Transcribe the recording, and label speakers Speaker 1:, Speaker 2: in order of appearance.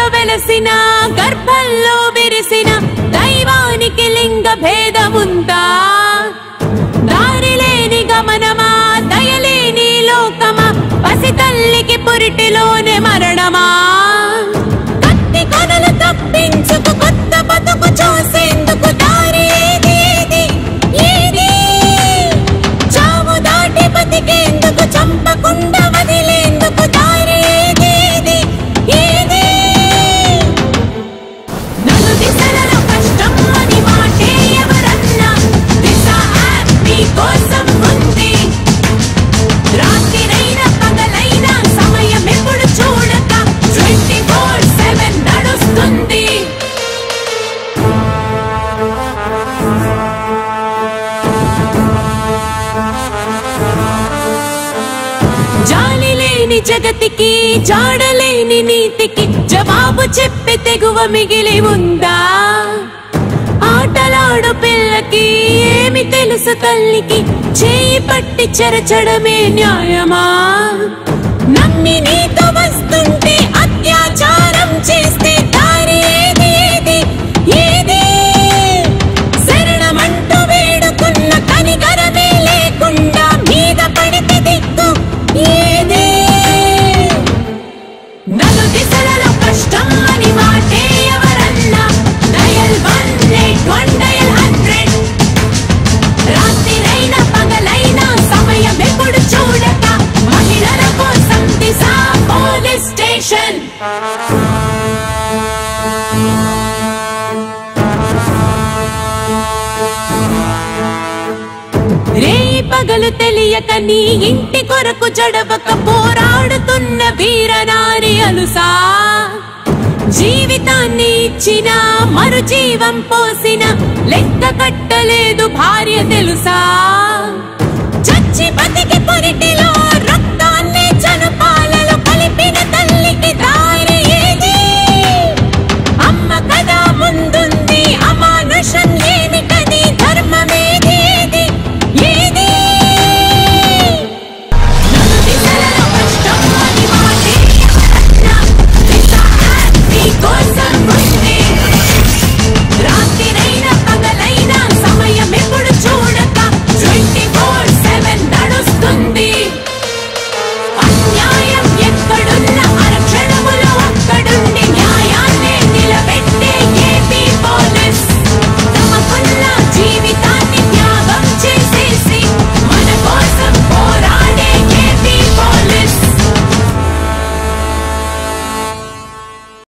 Speaker 1: వెలసిన గర్భంలో విరిసిన దైవానికి లింగ భేదముందా దారి లేని గమనమా దయలేని లోకమా పసి తల్లికి పురిటిలోనే మరణమా కత్తి కొనలు తప్పించుకు కొత్త బతుకు చూసేందుకు దారి ఏది ఏది ఏది చావు దాటి బతికేందుకు చంపకుండా వదిలేందుకు దారి ఏది ఏది ఏది నలు దిశలలో కష్టం అని మాటే ఎవరన్నా దిశ యాప్ మీ కోసం ఉంది రాత్రిరైనా పగలైనా సమయం ఎప్పుడు చూడక ట్వంటీ ఫోర్ సెవెన్ నడుస్తుంది జాలి లేని జగతికి జాడలేని నీతికి జవాబు చెప్పే తెగువ మిగిలి ఉందా ఆటలాడు పిల్లకి ఏమి తెలుసు తల్లికి చేయి పట్టి చెరచడమే న్యాయమా నమ్మి నీతో వస్తుంటే అత్యాచారం చేస్తే దారి ఏది ఏది ఏది శరణమంటూ వేడుకున్న కనికరమే లేకుండా మీద పడితే దిక్కు ఏది నలు దిశలలో కష్టం అని మాటే ఎవరన్నా dial one eight one dial hundred రాత్రిరైనా పగలైనా సమయం ఎప్పుడు చూడక మహిళల కోసం దిశ పోలీస్ స్టేషన్ రే పగలు తెలియక నీ ఇంటి కొరకు జడవక పోరాడుతున్న వీరనారి అలుసా జీవితాన్ని ఇచ్చిన మరు జీవం పోసిన లెక్క కట్టలేదు భార్య తెలుసా చచ్చి బతికి పొరిటిలో